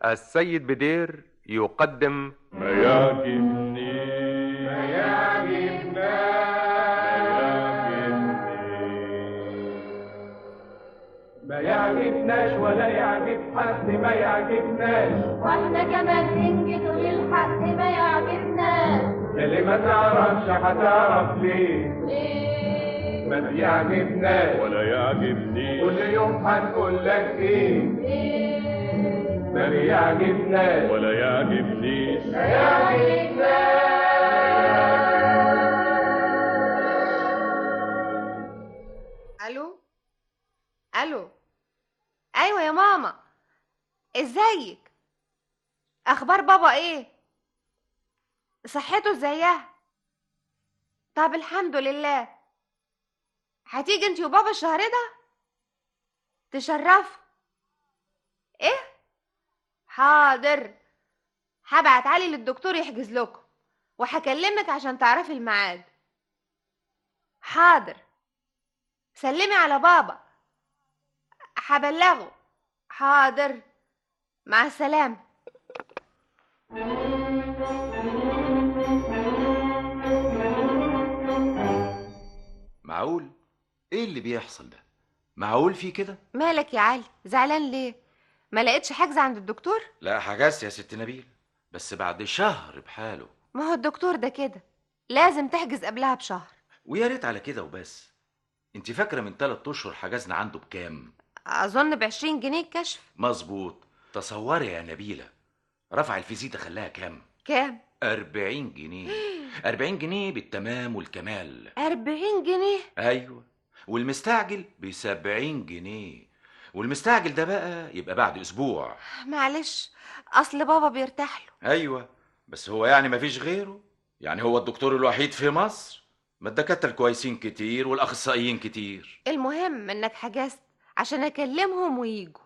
السيد بدير يقدم ما يعجبني ما يعجبنا ما يعجبناش ولا يعجب حد ما يعجبناش واحنا كمان ننجد للحق ما يعجبناش اللي ما تعرفش هتعرف ليه ليه ما بيعجبناش ولا يعجبني كل يوم هنقول لك ايه ليه ما بيعجبناش ولا يعجبنيش ما يعجبناش الو الو ايوه يا ماما ازيك اخبار بابا ايه صحته ازيها طب الحمد لله هتيجي انت وبابا الشهر ده تشرفوا ايه حاضر هبعت علي للدكتور يحجز لكم وهكلمك عشان تعرفي الميعاد حاضر سلمي على بابا هبلغه حاضر مع السلامة معقول ايه اللي بيحصل ده معقول في كده مالك يا علي زعلان ليه ما لقيتش حجز عند الدكتور لا حجزت يا ست نبيل بس بعد شهر بحاله ما هو الدكتور ده كده لازم تحجز قبلها بشهر ويا ريت على كده وبس انت فاكره من ثلاث اشهر حجزنا عنده بكام اظن بعشرين جنيه الكشف مظبوط تصوري يا نبيله رفع الفيزيتا خلاها كام كام 40 جنيه 40 جنيه بالتمام والكمال أربعين جنيه ايوه والمستعجل ب 70 جنيه والمستعجل ده بقى يبقى بعد اسبوع معلش اصل بابا بيرتاح له ايوه بس هو يعني مفيش غيره يعني هو الدكتور الوحيد في مصر ما الدكاتره الكويسين كتير والاخصائيين كتير المهم انك حجزت عشان اكلمهم ويجوا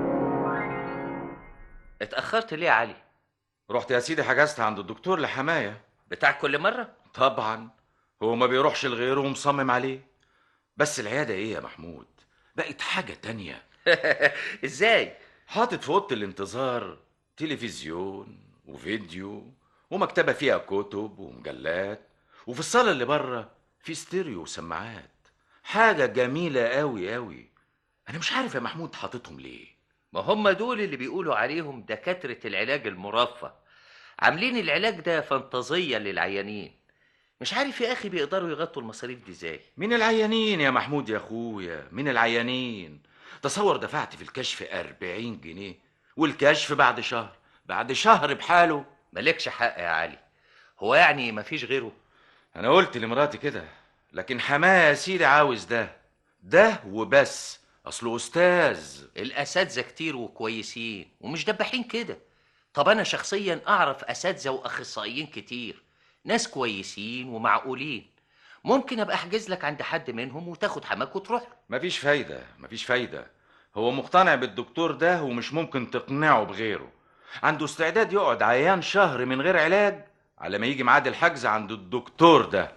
اتأخرت ليه يا علي؟ رحت يا سيدي حجزت عند الدكتور لحمايه بتاع كل مرة؟ طبعا هو ما بيروحش لغيره ومصمم عليه بس العياده ايه يا محمود بقت حاجه تانية ازاي؟ حاطط في اوضه الانتظار تلفزيون وفيديو ومكتبه فيها كتب ومجلات وفي الصاله اللي بره في ستيريو وسماعات حاجه جميله قوي قوي انا مش عارف يا محمود حاططهم ليه ما هم دول اللي بيقولوا عليهم دكاترة العلاج المرفه عاملين العلاج ده فانتازية للعيانين مش عارف يا أخي بيقدروا يغطوا المصاريف دي ازاي من العيانين يا محمود يا اخويا من العيانين تصور دفعت في الكشف 40 جنيه والكشف بعد شهر بعد شهر بحاله مالكش حق يا علي هو يعني مفيش غيره انا قلت لمراتي كده لكن حماه يا سيدي عاوز ده ده وبس اصله استاذ الأساتذة كتير وكويسين ومش دباحين كده طب أنا شخصيا أعرف أساتذة وأخصائيين كتير ناس كويسين ومعقولين ممكن أبقى أحجز لك عند حد منهم وتاخد حماك وتروح له مفيش فايده مفيش فايده هو مقتنع بالدكتور ده ومش ممكن تقنعه بغيره عنده استعداد يقعد عيان شهر من غير علاج على ما يجي ميعاد الحجز عند الدكتور ده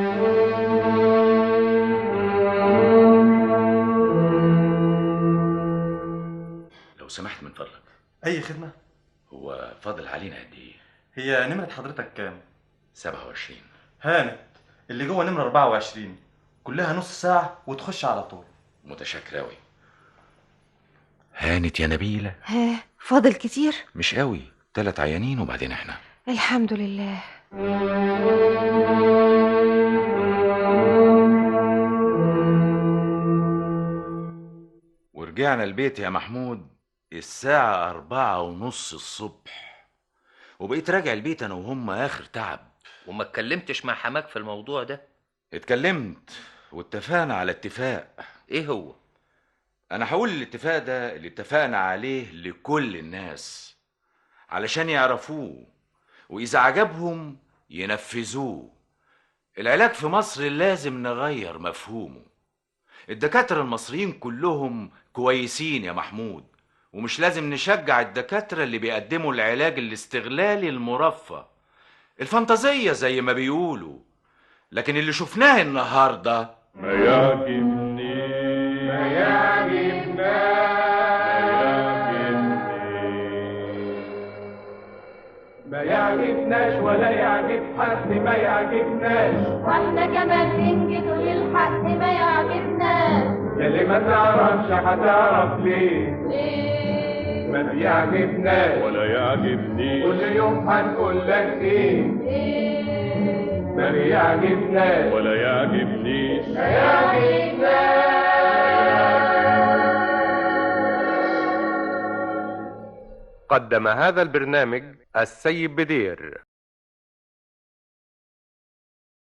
لو سمحت من فضلك أي خدمة؟ هو فاضل علينا قد ايه هي نمرة حضرتك كام؟ 27 هانت اللي جوه نمرة 24 كلها نص ساعة وتخش على طول متشكر أوي هانت يا نبيلة ها فاضل كتير مش قوي تلات عيانين وبعدين احنا الحمد لله ورجعنا البيت يا محمود الساعة أربعة ونص الصبح وبقيت راجع البيت أنا وهم آخر تعب وما اتكلمتش مع حماك في الموضوع ده اتكلمت واتفقنا على اتفاق ايه هو أنا هقول الاتفاق ده اللي اتفقنا عليه لكل الناس علشان يعرفوه وإذا عجبهم ينفذوه العلاج في مصر لازم نغير مفهومه الدكاترة المصريين كلهم كويسين يا محمود ومش لازم نشجع الدكاترة اللي بيقدموا العلاج الاستغلالي المرفه الفانتازية زي ما بيقولوا لكن اللي شفناه النهاردة ما يعجبني ما يعجبنا ما يعجبني الحق ما يعجبناش واحنا كمان ننجد للحق ما يعجبناش يلي ما تعرفش هتعرف ليه ليه ما بيعجبناش ولا يعجبنيش كل يوم هنقول لك ايه ليه ما بيعجبناش ولا يعجبنيش قدم هذا البرنامج السيد بدير